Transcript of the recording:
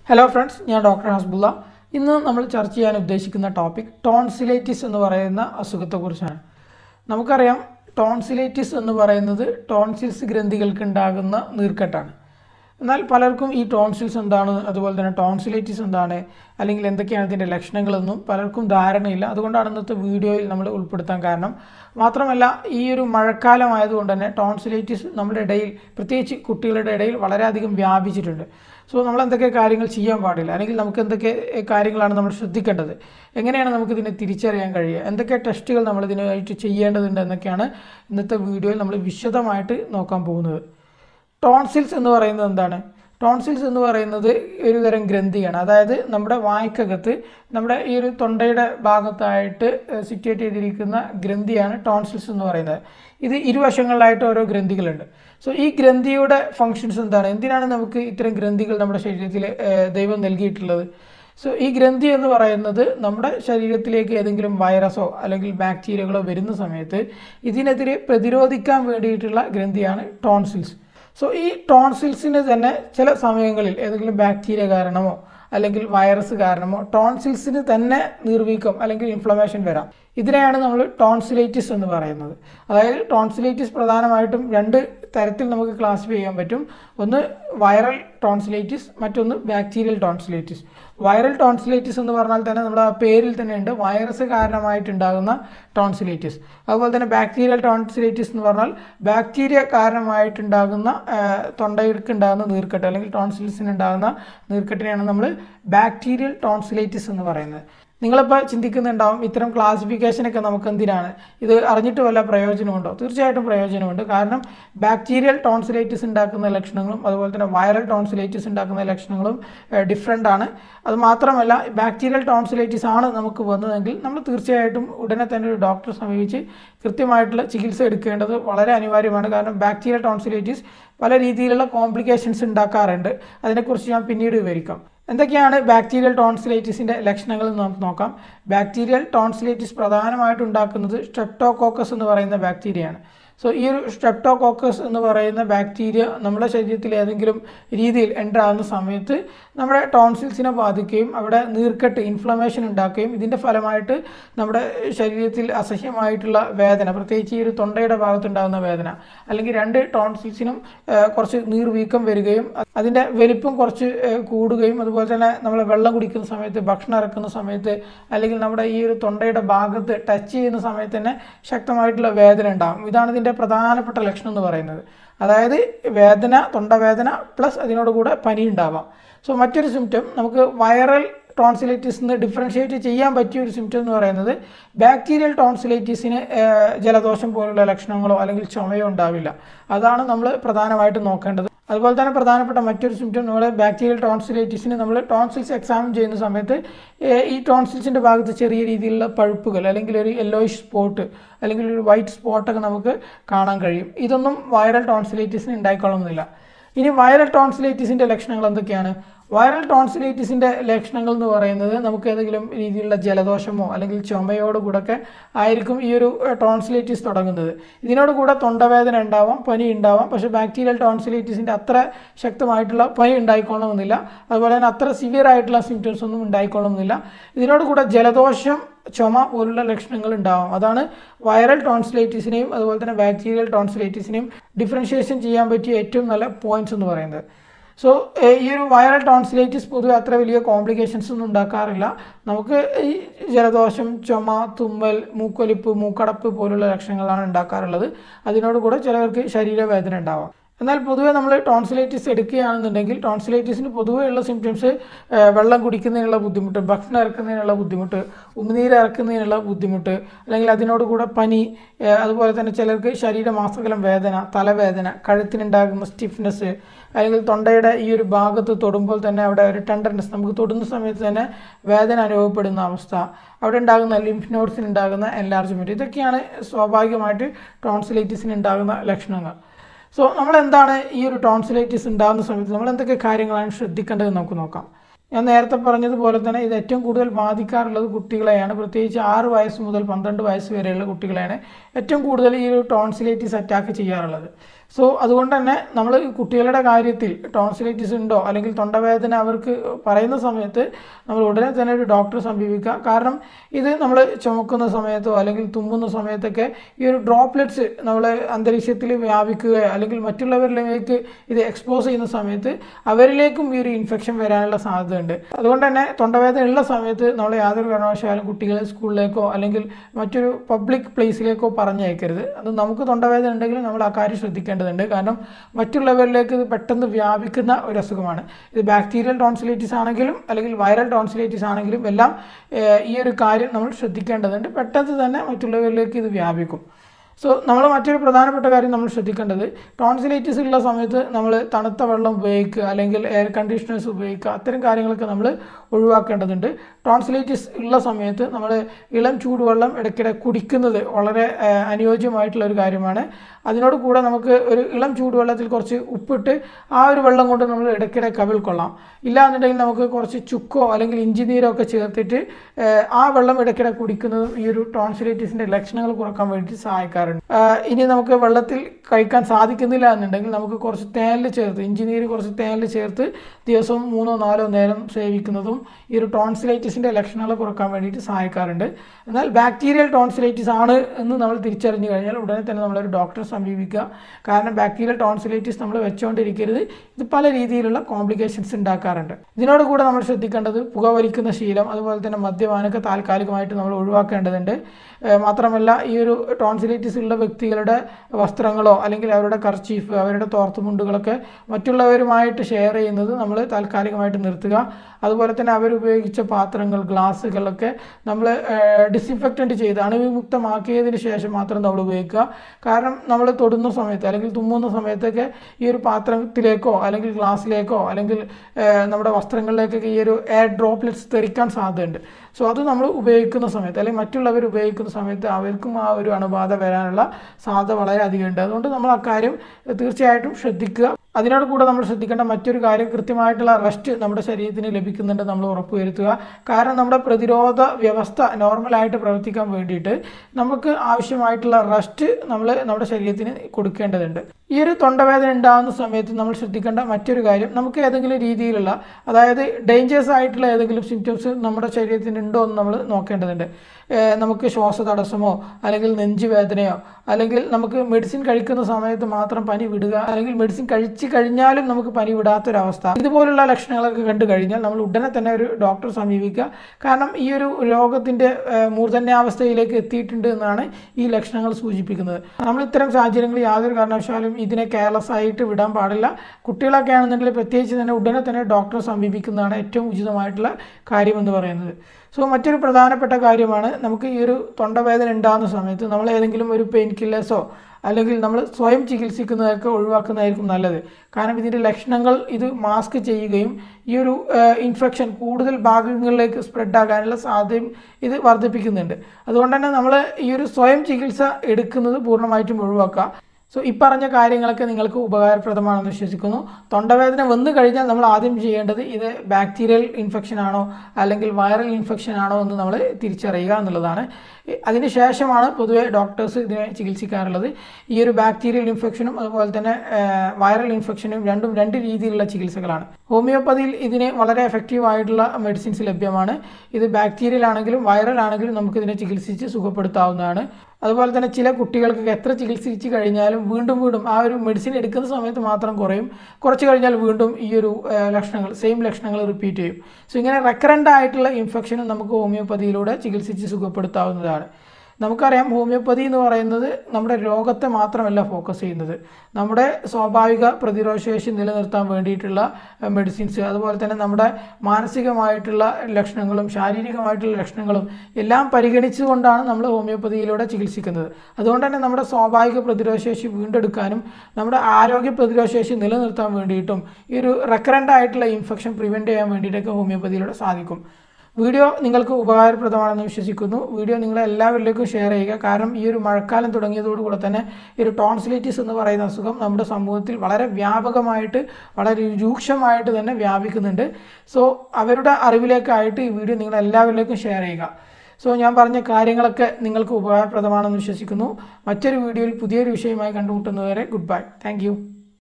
hello friends ഞാൻ doctor Hasbulla ഇന്ന് നമ്മൾ ചർച്ച ചെയ്യാൻ ഉദ്ദേശിക്കുന്ന ടോപ്പിക് ടോൺസിലൈറ്റിസ് എന്ന് പറയുന്ന അസുഖത്തെക്കുറിച്ചാണ് നമുക്കറിയാം ടോൺസിലൈറ്റിസ് എന്ന് പറയുന്നത് ടോൺസിൽസ് ഗ്രന്ഥികൾക്ക് ഉണ്ടാകുന്ന നീർക്കെട്ടാണ് എന്നാൽ പലർക്കും ഈ ടോൺസിൽസ് എന്താണ് അതുപോലെ തന്നെ ടോൺസിലൈറ്റിസ് എന്താണ് അല്ലെങ്കിൽ എന്തൊക്കെയാണ് ഇതിൻ്റെ ലക്ഷണങ്ങളെന്നും പലർക്കും ധാരണയില്ല അതുകൊണ്ടാണ് ഇന്നത്തെ വീഡിയോയിൽ നമ്മൾ ഉൾപ്പെടുത്താൻ കാരണം മാത്രമല്ല ഈ ഒരു മഴക്കാലം ആയതുകൊണ്ട് തന്നെ ടോൺസിലൈറ്റിസ് നമ്മുടെ ഇടയിൽ പ്രത്യേകിച്ച് കുട്ടികളുടെ ഇടയിൽ വളരെയധികം വ്യാപിച്ചിട്ടുണ്ട് സോ നമ്മൾ എന്തൊക്കെ കാര്യങ്ങൾ ചെയ്യാൻ പാടില്ല അല്ലെങ്കിൽ നമുക്ക് എന്തൊക്കെ എ, കാര്യങ്ങളാണ് നമ്മൾ ശ്രദ്ധിക്കേണ്ടത് എങ്ങനെയാണ് നമുക്ക് ഇതിനെ തിരിച്ചറിയാൻ കഴിയുക എന്തൊക്കെ ടെസ്റ്റുകൾ നമ്മൾ ഇതിനായിട്ട് ചെയ്യേണ്ടതുണ്ട് എന്നൊക്കെയാണ് ഇന്നത്തെ വീഡിയോയിൽ നമ്മൾ വിശദമായിട്ട് നോക്കാൻ പോകുന്നത് ടോൺസിൽസ് എന്ന് പറയുന്നത് എന്താണ് ടോൺസിൽസ് എന്ന് പറയുന്നത് ഒരു തരം ഗ്രന്ഥിയാണ് അതായത് നമ്മുടെ വായ്ക്കകത്ത് നമ്മുടെ ഈ ഒരു തൊണ്ടയുടെ ഭാഗത്തായിട്ട് സിറ്റുവേറ്റ് ചെയ്തിരിക്കുന്ന ഗ്രന്ഥിയാണ് ടോൺസിൽസ് എന്ന് പറയുന്നത് ഇത് ഇരുവശങ്ങളിലായിട്ട് ഓരോ ഗ്രന്ഥികളുണ്ട് സോ ഈ ഗ്രന്ഥിയുടെ ഫങ്ഷൻസ് എന്താണ് എന്തിനാണ് നമുക്ക് ഇത്തരം ഗ്രന്ഥികൾ നമ്മുടെ ശരീരത്തിൽ ഏഹ്, ദൈവം നൽകിയിട്ടുള്ളത് സോ ഈ ഗ്രന്ഥി എന്ന് പറയുന്നത് നമ്മുടെ ശരീരത്തിലേക്ക് ഏതെങ്കിലും വൈറസോ അല്ലെങ്കിൽ ബാക്ടീരിയകളോ വരുന്ന സമയത്ത് ഇതിനെതിരെ പ്രതിരോധിക്കാൻ വേണ്ടിയിട്ടുള്ള ഗ്രന്ഥിയാണ് ടോൺസിൽസ് സോ ഈ ടോൺസിൽസിന് തന്നെ ചില സമയങ്ങളിൽ ഏതെങ്കിലും ബാക്ടീരിയ കാരണമോ അല്ലെങ്കിൽ വൈറസ് കാരണമോ ടോൺസിൽസിന് തന്നെ നീർവീക്കം അല്ലെങ്കിൽ ഇൻഫ്ലമേഷൻ വരാം ഇതിനെയാണ് നമ്മൾ ടോൺസിലൈറ്റിസ് എന്ന് പറയുന്നത് അതായത് ടോൺസിലൈറ്റിസ് പ്രധാനമായിട്ടും രണ്ട് തരത്തിൽ നമുക്ക് ക്ലാസിഫൈ ചെയ്യാൻ പറ്റും ഒന്ന് വൈറൽ ടോൺസിലൈറ്റിസ് മറ്റൊന്ന് ബാക്ടീരിയൽ ടോൺസിലൈറ്റിസ് വൈറൽ ടോൺസിലൈറ്റിസ് എന്ന് പറഞ്ഞാൽ തന്നെ നമ്മുടെ ആ പേരിൽ തന്നെ ഉണ്ട് വൈറസ് കാരണമായിട്ടുണ്ടാകുന്ന ടോൺസിലൈറ്റിസ് അതുപോലെ തന്നെ ബാക്ടീരിയൽ ടോൺസിലൈറ്റിസ് എന്ന് പറഞ്ഞാൽ ബാക്ടീരിയ കാരണമായിട്ടുണ്ടാകുന്ന ആ, തൊണ്ടയിലേക്ക് ഉണ്ടാകുന്ന നീർക്കെട്ട് അല്ലെങ്കിൽ ടോൺസിൽസിന് ഉണ്ടാകുന്ന നീർക്കെട്ടിനെയാണ് നമ്മൾ ബാക്ടീരിയൽ ടോൺസിലൈറ്റിസ് എന്ന് പറയുന്നത് നിങ്ങളിപ്പോൾ ചിന്തിക്കുന്നുണ്ടാവും ഇത്തരം ക്ലാസിഫിക്കേഷനൊക്കെ നമുക്ക് എന്തിനാണ് ഇത് അറിഞ്ഞിട്ട് വല്ല പ്രയോജനമുണ്ടോ തീർച്ചയായിട്ടും പ്രയോജനമുണ്ട് കാരണം ബാക്ടീരിയൽ ടോൺസിലൈറ്റിസ് ഉണ്ടാക്കുന്ന ലക്ഷണങ്ങളും അതുപോലെ തന്നെ വൈറൽ ടോൺസിലൈറ്റിസ് ഉണ്ടാക്കുന്ന ലക്ഷണങ്ങളും ഡിഫറെൻ്റ് ആണ് അത് മാത്രമല്ല ബാക്ടീരിയൽ ടോൺസിലൈറ്റിസ് ആണ് നമുക്ക് വന്നതെങ്കിൽ നമ്മൾ തീർച്ചയായിട്ടും ഉടനെ തന്നെ ഒരു ഡോക്ടറെ സമീപിച്ച് കൃത്യമായിട്ടുള്ള ചികിത്സ എടുക്കേണ്ടത് വളരെ അനിവാര്യമാണ് കാരണം ബാക്ടീരിയൽ ടോൺസിലൈറ്റിസ് പല രീതിയിലുള്ള കോംപ്ലിക്കേഷൻസ് ഉണ്ടാക്കാറുണ്ട് അതിനെക്കുറിച്ച് ഞാൻ പിന്നീട് വിവരിക്കാം എന്തൊക്കെയാണ് ബാക്ടീരിയൽ ടോൺസിലൈറ്റിസിൻ്റെ ലക്ഷണങ്ങൾ എന്ന് നമുക്ക് നോക്കാം ബാക്ടീരിയൽ ടോൺസിലൈറ്റിസ് പ്രധാനമായിട്ട് ഉണ്ടാക്കുന്നത് സ്ട്രെപ്റ്റോകോക്കസ് എന്ന് പറയുന്ന ബാക്ടീരിയയാണ് സോ ഈ ഒരു സ്ട്രെപ്റ്റോകോക്കസ് എന്ന് പറയുന്ന ബാക്ടീരിയ നമ്മുടെ ശരീരത്തിൽ ഏതെങ്കിലും രീതിയിൽ എൻ്റർ ആകുന്ന സമയത്ത് നമ്മുടെ ടോൺസിൽസിനെ ബാധിക്കുകയും അവിടെ നീർക്കെട്ട് ഇൻഫ്ലമേഷൻ ഉണ്ടാക്കുകയും ഇതിൻ്റെ ഫലമായിട്ട് നമ്മുടെ ശരീരത്തിൽ അസഹ്യമായിട്ടുള്ള വേദന പ്രത്യേകിച്ച് ഈ ഒരു തൊണ്ടയുടെ ഭാഗത്തുണ്ടാകുന്ന വേദന അല്ലെങ്കിൽ രണ്ട് ടോൺസിൽസിനും ഏഹ്, കുറച്ച് നീർവീക്കം വരികയും അതിൻ്റെ വലിപ്പം കുറച്ച് ഏഹ്, കൂടുകയും അതുപോലെ തന്നെ നമ്മൾ വെള്ളം കുടിക്കുന്ന സമയത്ത് ഭക്ഷണം ഇറക്കുന്ന സമയത്ത് അല്ലെങ്കിൽ നമ്മുടെ ഈ ഒരു തൊണ്ടയുടെ ഭാഗത്ത് ടച്ച് ചെയ്യുന്ന സമയത്ത് തന്നെ ശക്തമായിട്ടുള്ള വേദന ഉണ്ടാകും ഇതാണ് ഇതിൻ്റെ പ്രധാനപ്പെട്ട ലക്ഷണം എന്ന് പറയുന്നത് അതായത് വേദന തൊണ്ടവേദന പ്ലസ് അതിനോട് കൂടെ പനി ഉണ്ടാവാം സോ മറ്റൊരു സിംറ്റം നമുക്ക് വൈറൽ ടോൺസിലൈറ്റിസ് നിന്ന് ഡിഫറൻഷിയേറ്റ് ചെയ്യാൻ പറ്റിയ ഒരു സിംറ്റം എന്ന് പറയുന്നത് ബാക്ടീരിയൽ ടോൺസിലൈറ്റിസിന് ഏഹ്, ജലദോഷം പോലുള്ള ലക്ഷണങ്ങളോ അല്ലെങ്കിൽ ചുമയോ ഉണ്ടാവില്ല അതാണ് നമ്മൾ പ്രധാനമായിട്ടും നോക്കേണ്ടത് അതുപോലെ തന്നെ പ്രധാനപ്പെട്ട മറ്റൊരു സിംറ്റം നമ്മൾ ബാക്ടീരിയൽ ടോൺസിലൈറ്റിസിന് നമ്മൾ ടോൺസിൽസ് എക്സാമിൻ ചെയ്യുന്ന സമയത്ത് ഏഹ്, ഈ ടോൺസിൽസിൻ്റെ ഭാഗത്ത് ചെറിയ രീതിയിലുള്ള പഴുപ്പുകൾ അല്ലെങ്കിൽ ഒരു യെല്ലോയിഷ് സ്പോട്ട് അല്ലെങ്കിൽ ഒരു വൈറ്റ് സ്പോട്ടൊക്കെ നമുക്ക് കാണാൻ കഴിയും ഇതൊന്നും വൈറൽ ടോൺസിലൈറ്റിസിന് ഉണ്ടായിക്കൊള്ളുന്നില്ല ഇനി വൈറൽ ടോൺസിലൈറ്റിസിൻ്റെ ലക്ഷണങ്ങൾ എന്തൊക്കെയാണ് വൈറൽ ടോൺസിലൈറ്റിസിൻ്റെ ലക്ഷണങ്ങൾ എന്ന് പറയുന്നത് നമുക്ക് ഏതെങ്കിലും രീതിയിലുള്ള ജലദോഷമോ അല്ലെങ്കിൽ ചുമയോട് കൂടൊക്കെ ആയിരിക്കും ഈ ഒരു ടോൺസിലൈറ്റിസ് തുടങ്ങുന്നത് ഇതിനോട് കൂടെ തൊണ്ടവേദന ഉണ്ടാവാം പനി ഉണ്ടാവാം പക്ഷേ ബാക്ടീരിയൽ ടോൺസിലൈറ്റിസിൻ്റെ അത്ര ശക്തമായിട്ടുള്ള പനി ഉണ്ടായിക്കൊള്ളണമെന്നില്ല അതുപോലെ തന്നെ അത്ര സിവിയർ ആയിട്ടുള്ള സിംറ്റംസ് ഒന്നും ഉണ്ടായിക്കൊള്ളണമെന്നില്ല ഇതിനോട് കൂടെ ജലദോഷം ചുമ പോലുള്ള ലക്ഷണങ്ങൾ ഉണ്ടാവാം അതാണ് വൈറൽ ടോൺസിലൈറ്റിസിനെയും അതുപോലെ തന്നെ ബാക്ടീരിയൽ ടോൺസിലൈറ്റിസിനെയും ഡിഫറൻഷിയേഷൻ ചെയ്യാൻ പറ്റിയ ഏറ്റവും നല്ല പോയിന്റ്സ് എന്ന് പറയുന്നത് സോ ഈ ഒരു വൈറൽ ടോൺസിലൈറ്റിസ് പൊതുവെ അത്ര വലിയ കോംപ്ലിക്കേഷൻസ് ഒന്നും ഉണ്ടാക്കാറില്ല നമുക്ക് ഈ ജലദോഷം ചുമ തുമ്മൽ മൂക്കൊലിപ്പ് മൂക്കടപ്പ് പോലുള്ള ലക്ഷണങ്ങളാണ് ഉണ്ടാക്കാറുള്ളത് അതിനോട് കൂടെ ചിലവർക്ക് ശരീരവേദന ഉണ്ടാവാം എന്നാൽ പൊതുവെ നമ്മൾ ടോൺസിലൈറ്റിസ് എടുക്കുകയാണെന്നുണ്ടെങ്കിൽ ടോൺസിലൈറ്റിസിന് പൊതുവെ ഉള്ള സിംറ്റംസ് വെള്ളം കുടിക്കുന്നതിനുള്ള ബുദ്ധിമുട്ട് ഭക്ഷണം ഇറക്കുന്നതിനുള്ള ബുദ്ധിമുട്ട് ഉമിനീര് ഇറക്കുന്നതിനുള്ള ബുദ്ധിമുട്ട് അല്ലെങ്കിൽ അതിനോട് കൂടെ പനി ഏഹ് അതുപോലെ തന്നെ ചിലർക്ക് ശരീരമാസകലം വേദന തലവേദന കഴുത്തിനുണ്ടാകുന്ന സ്റ്റിഫ്നെസ് അല്ലെങ്കിൽ തൊണ്ടയുടെ ഈ ഒരു ഭാഗത്ത് തൊടുമ്പോൾ തന്നെ അവിടെ ഒരു ടെൻഡർനെസ് നമുക്ക് തൊടുന്ന സമയത്ത് തന്നെ വേദന അനുഭവപ്പെടുന്ന അവസ്ഥ അവിടെ ഉണ്ടാകുന്ന ലിംഫ് നോഡ്സിന് ഉണ്ടാകുന്ന എൻലാർജ്മെൻറ്റ് ഇതൊക്കെയാണ് സ്വാഭാവികമായിട്ട് ടോൺസിലൈറ്റിസിന് ഉണ്ടാകുന്ന ലക്ഷണങ്ങൾ സോ നമ്മൾ എന്താണ് ഈ ഒരു ടോൺസിലൈറ്റിസ് ഉണ്ടാകുന്ന സമയത്ത് നമ്മൾ എന്തൊക്കെ കാര്യങ്ങളാണ് ശ്രദ്ധിക്കേണ്ടത് നമുക്ക് നോക്കാം ഞാൻ നേരത്തെ പറഞ്ഞതുപോലെ തന്നെ ഇത് ഏറ്റവും കൂടുതൽ ബാധിക്കാറുള്ളത് കുട്ടികളെയാണ് പ്രത്യേകിച്ച് ആറ് വയസ്സ് മുതൽ പന്ത്രണ്ട് വയസ്സ് വരെയുള്ള കുട്ടികളെയാണ് ഏറ്റവും കൂടുതൽ ഈ ഒരു ടോൺസിലൈറ്റിസ് അറ്റാക്ക് ചെയ്യാറുള്ളത് സോ അതുകൊണ്ട് തന്നെ നമ്മൾ കുട്ടികളുടെ കാര്യത്തിൽ ടോൺസിലൈറ്റിസ് ഉണ്ടോ അല്ലെങ്കിൽ തൊണ്ടവേദന അവർക്ക് പറയുന്ന സമയത്ത് നമ്മൾ ഉടനെ തന്നെ ഒരു ഡോക്ടറെ സമീപിക്കുക കാരണം ഇത് നമ്മൾ ചുമക്കുന്ന സമയത്തോ അല്ലെങ്കിൽ തുമ്മുന്ന സമയത്തൊക്കെ ഈ ഒരു ഡ്രോപ്ലെറ്റ്സ് നമ്മൾ അന്തരീക്ഷത്തിൽ വ്യാപിക്കുകയോ അല്ലെങ്കിൽ മറ്റുള്ളവരിലേക്ക് ഇത് എക്സ്പോസ് ചെയ്യുന്ന സമയത്ത് അവരിലേക്കും ഈ ഒരു ഇൻഫെക്ഷൻ വരാനുള്ള സാധ്യതയുണ്ട് അതുകൊണ്ട് തന്നെ തൊണ്ടവേദന ഉള്ള സമയത്ത് നമ്മൾ യാതൊരു കാരണവശാലും കുട്ടികളെ സ്കൂളിലേക്കോ അല്ലെങ്കിൽ മറ്റൊരു പബ്ലിക് പ്ലേസിലേക്കോ പറഞ്ഞയക്കരുത് അത് നമുക്ക് തൊണ്ടവേദന ഉണ്ടെങ്കിൽ നമ്മൾ ആ കാര്യം ശ്രദ്ധിക്കേണ്ടതുണ്ട് കാരണം മറ്റുള്ളവരിലേക്ക് ഇത് പെട്ടെന്ന് വ്യാപിക്കുന്ന ഒരു അസുഖമാണ് ഇത് ബാക്ടീരിയൽ ടോൺസിലൈറ്റിസ് ആണെങ്കിലും അല്ലെങ്കിൽ വൈറൽ ടോൺസിലൈറ്റിസ് ആണെങ്കിലും എല്ലാം ഏഹ്, ഈ ഒരു കാര്യം നമ്മൾ ശ്രദ്ധിക്കേണ്ടതുണ്ട് പെട്ടെന്ന് തന്നെ മറ്റുള്ളവരിലേക്ക് ഇത് വ്യാപിക്കും സോ നമ്മൾ മറ്റൊരു പ്രധാനപ്പെട്ട കാര്യം നമ്മൾ ശ്രദ്ധിക്കേണ്ടത് ടോൺസിലൈറ്റിസ് ഉള്ള സമയത്ത് നമ്മൾ തണുത്ത വെള്ളം ഉപയോഗിക്കുക അല്ലെങ്കിൽ എയർ കണ്ടീഷണേഴ്സ് ഉപയോഗിക്കുക അത്തരം കാര്യങ്ങളൊക്കെ നമ്മൾ ഒഴിവാക്കേണ്ടതുണ്ട് ടോൺസിലൈറ്റിസ് ഉള്ള സമയത്ത് നമ്മൾ ഇളം ചൂടുവെള്ളം ഇടയ്ക്കിടെ കുടിക്കുന്നത് വളരെ ഏഹ്, അനുയോജ്യമായിട്ടുള്ള ഒരു കാര്യമാണ് അതിനോട് കൂടെ നമുക്ക് ഒരു ഇളം ചൂടുവെള്ളത്തിൽ കുറച്ച് ഉപ്പിട്ട് ആ ഒരു വെള്ളം കൊണ്ട് നമ്മൾ ഇടയ്ക്കിടെ കവിൾ കൊള്ളാം ഇല്ലാന്നുണ്ടെങ്കിൽ നമുക്ക് കുറച്ച് ചുക്കോ അല്ലെങ്കിൽ ഇഞ്ചി നീരോ ഒക്കെ ചേർത്തിട്ട് ഏഹ്, ആ വെള്ളം ഇടയ്ക്കിടെ കുടിക്കുന്നതും ഈ ഒരു ടോൺസിലൈറ്റിസിന്റെ ലക്ഷണങ്ങൾ കുറക്കാൻ വേണ്ടി സഹായിക്കാറുണ്ട് ഏഹ്, ഇനി നമുക്ക് വെള്ളത്തിൽ കഴിക്കാൻ സാധിക്കുന്നില്ല എന്നുണ്ടെങ്കിൽ നമുക്ക് കുറച്ച് തേനിൽ ചേർത്ത് ഇഞ്ചി നീര് കുറച്ച് തേനിൽ ചേർത്ത് ദിവസവും മൂന്നോ നാലോ നേരം സേവിക്കുന്നതും ഈ ഒരു ടോൺസിലൈറ്റിസിന്റെ ലക്ഷണങ്ങൾ കുറക്കാൻ വേണ്ടിയിട്ട് സഹായിക്കാറുണ്ട് എന്നാൽ ബാക്ടീരിയൽ ടോൺസിലൈറ്റിസ് ആണ് എന്ന് നമ്മൾ തിരിച്ചറിഞ്ഞു കഴിഞ്ഞാൽ ഉടനെ തന്നെ നമ്മളൊരു ഡോക്ടറെ സമീപിക്കുക കാരണം ബാക്ടീരിയൽ ടോൺസിലൈറ്റിസ് നമ്മൾ വെച്ചുകൊണ്ടിരിക്കരുത് ഇത് പല രീതിയിലുള്ള കോംപ്ലിക്കേഷൻസ് ഉണ്ടാക്കാറുണ്ട് ഇതിനോട് കൂടെ നമ്മൾ ശ്രദ്ധിക്കേണ്ടത് പുകവലിക്കുന്ന ശീലം അതുപോലെ തന്നെ മദ്യപാനമൊക്കെ താൽക്കാലികമായിട്ട് നമ്മൾ ഒഴിവാക്കേണ്ടതുണ്ട് ഏഹ് മാത്രമല്ല ഈ ഒരു ടോൺസിലൈറ്റിസ് ഉള്ള വ്യക്തികളുടെ വസ്ത്രങ്ങളോ അല്ലെങ്കിൽ അവരുടെ കർച്ചീഫ് അവരുടെ തോർത്തുമുണ്ടുകളൊക്കെ മറ്റുള്ളവരുമായിട്ട് ഷെയർ ചെയ്യുന്നത് നമ്മൾ താൽക്കാലികമായിട്ട് നിർത്തുക അതുപോലെ തന്നെ അവരുപയോഗിച്ച പാത്രങ്ങൾ ഗ്ലാസ്സുകളൊക്കെ നമ്മൾ ഡിസിൻഫെക്റ്റൻറ്റ് ചെയ്ത് അണുവിമുക്തമാക്കിയതിന് ശേഷം മാത്രം നമ്മൾ ഉപയോഗിക്കുക കാരണം നമ്മൾ തൊടുന്ന സമയത്ത് അല്ലെങ്കിൽ തുമ്മുന്ന സമയത്തൊക്കെ ഈ ഒരു പാത്രത്തിലേക്കോ അല്ലെങ്കിൽ ഗ്ലാസ്സിലേക്കോ അല്ലെങ്കിൽ ഏഹ്, നമ്മുടെ വസ്ത്രങ്ങളിലേക്കൊക്കെ ഈ ഒരു എയർ ഡ്രോപ്ലെറ്റ്സ് തെറിക്കാൻ സാധ്യതയുണ്ട് സോ അത് നമ്മൾ ഉപയോഗിക്കുന്ന സമയത്ത് അല്ലെങ്കിൽ മറ്റുള്ളവർ ഉപയോഗിക്കുന്ന സമയത്ത് അവർക്കും ആ ഒരു അണുബാധ വരാനുള്ള സാധ്യത വളരെ അധികമുണ്ട് അതുകൊണ്ട് നമ്മൾ അക്കാര്യം തീർച്ചയായിട്ടും ശ്രദ്ധിക്കുക അതിനോട് കൂടെ നമ്മൾ ശ്രദ്ധിക്കേണ്ട മറ്റൊരു കാര്യം കൃത്യമായിട്ടുള്ള റെസ്റ്റ് നമ്മുടെ ശരീരത്തിന് ലഭിക്കുന്നുണ്ട് നമ്മൾ ഉറപ്പുവരുത്തുക കാരണം നമ്മുടെ പ്രതിരോധ വ്യവസ്ഥ നോർമലായിട്ട് പ്രവർത്തിക്കാൻ വേണ്ടിയിട്ട് നമുക്ക് ആവശ്യമായിട്ടുള്ള റെസ്റ്റ് നമ്മൾ നമ്മുടെ ശരീരത്തിന് കൊടുക്കേണ്ടതുണ്ട് ഈ ഒരു തൊണ്ടവേദന ഉണ്ടാകുന്ന സമയത്ത് നമ്മൾ ശ്രദ്ധിക്കേണ്ട മറ്റൊരു കാര്യം നമുക്ക് ഏതെങ്കിലും രീതിയിലുള്ള അതായത് ഡേഞ്ചേഴ്സ് ആയിട്ടുള്ള ഏതെങ്കിലും സിംറ്റംസ് നമ്മുടെ ശരീരത്തിന് ഉണ്ടോ എന്ന് നമ്മൾ നോക്കേണ്ടതുണ്ട് ഏഹ് നമുക്ക് ശ്വാസതടസ്സമോ അല്ലെങ്കിൽ നെഞ്ചുവേദനയോ അല്ലെങ്കിൽ നമുക്ക് മെഡിസിൻ കഴിക്കുന്ന സമയത്ത് മാത്രം പനി വിടുക അല്ലെങ്കിൽ മെഡിസിൻ കഴിച്ചു കഴിഞ്ഞാലും നമുക്ക് പനി വിടാത്തൊരവസ്ഥ ഇതുപോലുള്ള ലക്ഷണങ്ങളൊക്കെ കണ്ടു കഴിഞ്ഞാൽ നമ്മൾ ഉടനെ തന്നെ ഒരു ഡോക്ടറെ സമീപിക്കുക കാരണം ഈ ഒരു രോഗത്തിൻ്റെ മൂർധന്യാവസ്ഥയിലേക്ക് എത്തിയിട്ടുണ്ട് എന്നാണ് ഈ ലക്ഷണങ്ങൾ സൂചിപ്പിക്കുന്നത് നമ്മൾ ഇത്തരം സാഹചര്യങ്ങളിൽ യാതൊരു കാരണവശാലും ഇതിനെ കെയർലെസ് ആയിട്ട് വിടാൻ പാടില്ല കുട്ടികളൊക്കെ ആണെന്നുണ്ടെങ്കിൽ പ്രത്യേകിച്ച് തന്നെ ഉടനെ തന്നെ ഡോക്ടറെ സമീപിക്കുന്നതാണ് ഏറ്റവും ഉചിതമായിട്ടുള്ള കാര്യമെന്ന് പറയുന്നത് സോ മറ്റൊരു പ്രധാനപ്പെട്ട കാര്യമാണ് നമുക്ക് ഈ ഒരു തൊണ്ടവേദന ഉണ്ടാകുന്ന സമയത്ത് നമ്മൾ ഏതെങ്കിലും ഒരു പെയിൻ കില്ലേഴ്സോ അല്ലെങ്കിൽ നമ്മൾ സ്വയം ചികിത്സിക്കുന്നതൊക്കെ ഒഴിവാക്കുന്നതായിരിക്കും നല്ലത് കാരണം ഇതിൻ്റെ ലക്ഷണങ്ങൾ ഇത് മാസ്ക് ചെയ്യുകയും ഈ ഒരു ഇൻഫെക്ഷൻ കൂടുതൽ ഭാഗങ്ങളിലേക്ക് സ്പ്രെഡ് ആകാനുള്ള സാധ്യതയും ഇത് വർദ്ധിപ്പിക്കുന്നുണ്ട് അതുകൊണ്ട് തന്നെ നമ്മൾ ഈ ഒരു സ്വയം ചികിത്സ എടുക്കുന്നത് പൂർണ്ണമായിട്ടും ഒഴിവാക്കുക സോ ഈ പറഞ്ഞ കാര്യങ്ങളൊക്കെ നിങ്ങൾക്ക് ഉപകാരപ്രദമാണെന്ന് വിശ്വസിക്കുന്നു തൊണ്ടവേദന വന്നു കഴിഞ്ഞാൽ നമ്മൾ ആദ്യം ചെയ്യേണ്ടത് ഇത് ബാക്ടീരിയൽ ഇൻഫെക്ഷൻ ആണോ അല്ലെങ്കിൽ വൈറൽ ഇൻഫെക്ഷൻ ആണോ എന്ന് നമ്മൾ തിരിച്ചറിയുക എന്നുള്ളതാണ് അതിന് ശേഷമാണ് പൊതുവെ ഡോക്ടേഴ്സ് ഇതിനെ ചികിത്സിക്കാറുള്ളത് ഈ ഒരു ബാക്ടീരിയൽ ഇൻഫെക്ഷനും അതുപോലെ തന്നെ വൈറൽ ഇൻഫെക്ഷനും രണ്ടും രണ്ട് രീതിയിലുള്ള ചികിത്സകളാണ് ഹോമിയോപ്പതിയിൽ ഇതിന് വളരെ എഫക്റ്റീവ് ആയിട്ടുള്ള മെഡിസിൻസ് ലഭ്യമാണ് ഇത് ബാക്ടീരിയൽ ആണെങ്കിലും വൈറൽ ആണെങ്കിലും നമുക്കിതിനെ ചികിത്സിച്ച് സുഖപ്പെടുത്താവുന്നതാണ് അതുപോലെ തന്നെ ചില കുട്ടികൾക്ക് എത്ര ചികിത്സിച്ച് കഴിഞ്ഞാലും വീണ്ടും വീണ്ടും ആ ഒരു മെഡിസിൻ എടുക്കുന്ന സമയത്ത് മാത്രം കുറയും കുറച്ച് കഴിഞ്ഞാൽ വീണ്ടും ഈ ഒരു ഏഹ്, ലക്ഷണങ്ങൾ സെയിം ലക്ഷണങ്ങൾ റിപ്പീറ്റ് ചെയ്യും സോ ഇങ്ങനെ റെക്കറൻ്റ് ആയിട്ടുള്ള ഇൻഫെക്ഷനും നമുക്ക് ഹോമിയോപ്പതിയിലൂടെ ചികിത്സിച്ച് സുഖപ്പെടുത്താവുന്നതാണ് നമുക്കറിയാം ഹോമിയോപ്പതി എന്ന് പറയുന്നത് നമ്മുടെ രോഗത്തെ മാത്രമല്ല ഫോക്കസ് ചെയ്യുന്നത് നമ്മുടെ സ്വാഭാവിക പ്രതിരോധശേഷി നിലനിർത്താൻ വേണ്ടിയിട്ടുള്ള മെഡിസിൻസ് അതുപോലെ തന്നെ നമ്മുടെ മാനസികമായിട്ടുള്ള ലക്ഷണങ്ങളും ശാരീരികമായിട്ടുള്ള ലക്ഷണങ്ങളും എല്ലാം പരിഗണിച്ചുകൊണ്ടാണ് നമ്മൾ ഹോമിയോപ്പതിയിലൂടെ ചികിത്സിക്കുന്നത് അതുകൊണ്ട് തന്നെ നമ്മുടെ സ്വാഭാവിക പ്രതിരോധശേഷി വീണ്ടെടുക്കാനും നമ്മുടെ ആരോഗ്യ പ്രതിരോധശേഷി നിലനിർത്താൻ വേണ്ടിയിട്ടും ഈ ഒരു റെക്കറൻ്റ് ആയിട്ടുള്ള ഇൻഫെക്ഷൻ പ്രിവെൻറ്റ് ചെയ്യാൻ വേണ്ടിയിട്ടൊക്കെ ഹോമിയോപ്പതിയിലൂടെ സാധിക്കും വീഡിയോ നിങ്ങൾക്ക് ഉപകാരപ്രദമാണെന്ന് വിശ്വസിക്കുന്നു വീഡിയോ നിങ്ങളെ എല്ലാവരിലേക്കും ഷെയർ ചെയ്യുക കാരണം ഈ ഒരു മഴക്കാലം തുടങ്ങിയതോടുകൂടെ തന്നെ ഈ ഒരു ടോൺസിലൈറ്റിസ് എന്ന് പറയുന്ന അസുഖം നമ്മുടെ സമൂഹത്തിൽ വളരെ വ്യാപകമായിട്ട് വളരെ രൂക്ഷമായിട്ട് തന്നെ വ്യാപിക്കുന്നുണ്ട് സോ അവരുടെ അറിവിലേക്കായിട്ട് ഈ വീഡിയോ നിങ്ങൾ എല്ലാവരിലേക്കും ഷെയർ ചെയ്യുക സോ ഞാൻ പറഞ്ഞ കാര്യങ്ങളൊക്കെ നിങ്ങൾക്ക് ഉപകാരപ്രദമാണെന്ന് വിശ്വസിക്കുന്നു മറ്റൊരു വീഡിയോയിൽ പുതിയൊരു വിഷയമായി കണ്ടുമുട്ടുന്നതുവരെ ഗുഡ് ബൈ താങ്ക്